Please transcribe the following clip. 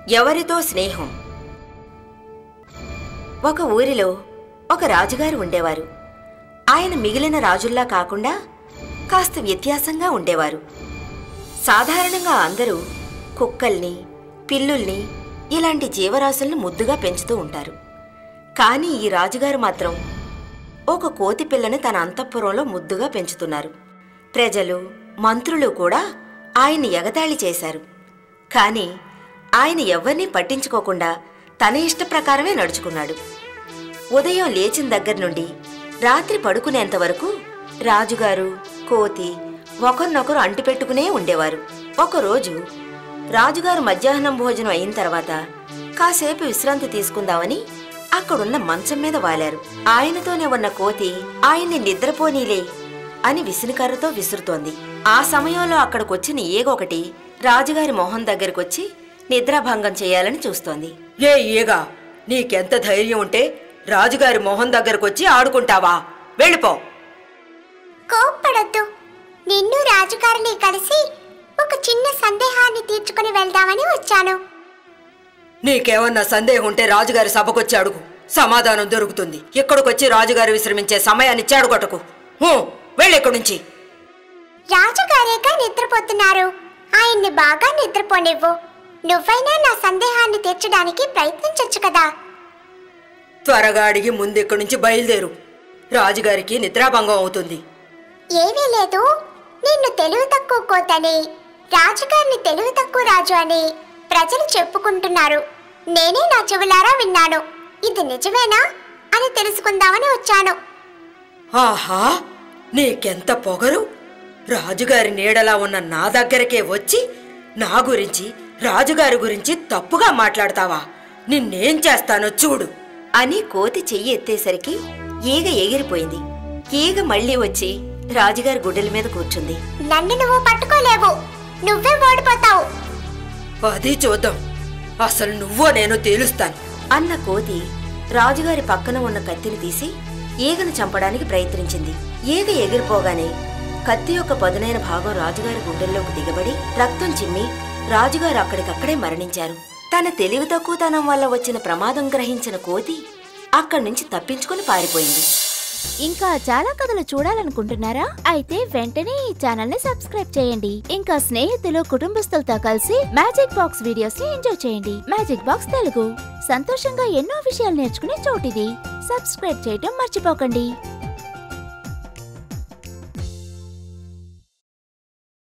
ఎవరితో స్నేహం ఒక ఊరిలో ఒక రాజుగారు ఉండేవారు ఆయన మిగిలిన రాజుల్లా కాకుండా కాస్త వ్యత్యాసంగా ఉండేవారు సాధారణంగా అందరూ కుక్కల్ని పిల్లుల్ని ఇలాంటి జీవరాశుల్ని ముద్దుగా పెంచుతూ ఉంటారు కానీ ఈ రాజుగారు మాత్రం ఒక కోతి పిల్లని తన అంతఃపురంలో ముద్దుగా పెంచుతున్నారు ప్రజలు మంత్రులు కూడా ఆయన్ని ఎగతాళి చేశారు కానీ ఆయన ఎవరినీ పట్టించుకోకుండా తన ఇష్ట ప్రకారమే నడుచుకున్నాడు ఉదయం లేచిన దగ్గర నుండి రాత్రి పడుకునేంత వరకు రాజుగారు కోతి ఒకరినొకరు అంటిపెట్టుకునే ఉండేవారు ఒకరోజు రాజుగారు మధ్యాహ్నం భోజనం అయిన తర్వాత కాసేపు విశ్రాంతి తీసుకుందామని అక్కడున్న మంచం మీద వాలారు ఆయనతోనే ఉన్న కోతి ఆయన్ని నిద్రపోనీలే అని విసినికర్రతో విసురుతోంది ఆ సమయంలో అక్కడికొచ్చిన ఏగొకటి రాజుగారి మొహం దగ్గరకొచ్చి నిద్రాభంగం చేయాలని చూస్తోంది ఏ ఈగ నీకెంత ధైర్యం ఉంటే రాజుగారి మొహం దగ్గరకొచ్చి ఆడుకుంటావా వెళ్ళిపో కోప్పడొద్దు నిన్ను రాజుగారిని కలిసి ఒక చిన్న సందేహాన్ని తీర్చుకుని వెళ్దామని వచ్చాను నీకేమన్నా సందేహం ఉంటే రాజుగారి సభకొచ్చి అడుగు సమాధానం దొరుకుతుంది ఇక్కడికొచ్చి రాజుగారు విశ్రమించే సమయాన్ని చెడగొట్టకు హూ, వెళ్ళి ఇక్కడి నుంచి రాజుగారేగా నిద్రపోతున్నారు ఆయన్ని బాగా నిద్రపోనివ్వు నువ్వైనా నా సందేహాన్ని తీర్చడానికి ప్రయత్నించొచ్చు కదా త్వరగా అడిగి ముందు ఇక్కడి నుంచి బయలుదేరు రాజుగారికి నిద్రాభంగం అవుతుంది ఏమీ లేదు నిన్ను తెలివి తక్కువ కోతని రాజుగారిని తెలివి తక్కువ రాజు అని ప్రజలు చెప్పుకుంటున్నారు నేనే నా చెవులారా విన్నాను ఇది నిజమేనా అని తెలుసుకుందామని వచ్చాను ఆహా నీకెంత పొగరు రాజుగారి నీడలా ఉన్న నా దగ్గరకే వచ్చి నా గురించి రాజుగారి గురించి తప్పుగా మాట్లాడతావా నిన్నేం చేస్తానో చూడు అని కోతి చెయ్యి ఎత్తేసరికి ఈగ ఎగిరిపోయింది ఈగ మళ్ళీ వచ్చి రాజుగారి గుడ్డల మీద కూర్చుంది నన్ను నువ్వు పట్టుకోలేవు నువ్వే ఓడిపోతావు అది చూద్దాం అసలు నువ్వో నేను తేలుస్తాను అన్న కోతి రాజుగారి పక్కన ఉన్న కత్తిని తీసి ఈగను చంపడానికి ప్రయత్నించింది ఈగ ఎగిరిపోగానే కత్తి యొక్క పదునైన భాగం రాజుగారి గుండెల్లోకి దిగబడి రక్తం చిమ్మి రాజుగారు అక్కడికక్కడే మరణించారు తన తెలివి తక్కువతనం వల్ల వచ్చిన ప్రమాదం గ్రహించిన కోతి అక్కడి నుంచి తప్పించుకుని పారిపోయింది ఇంకా చాలా కథలు చూడాలనుకుంటున్నారా అయితే వెంటనే ఈ ఛానల్ ని సబ్స్క్రైబ్ చేయండి ఇంకా స్నేహితులు కుటుంబస్తులతో కలిసి మ్యాజిక్ బాక్స్ వీడియోస్ ని ఎంజాయ్ చేయండి మ్యాజిక్ బాక్స్ తెలుగు సంతోషంగా ఎన్నో విషయాలు నేర్చుకునే చోటిది సబ్స్క్రైబ్ చేయటం మర్చిపోకండి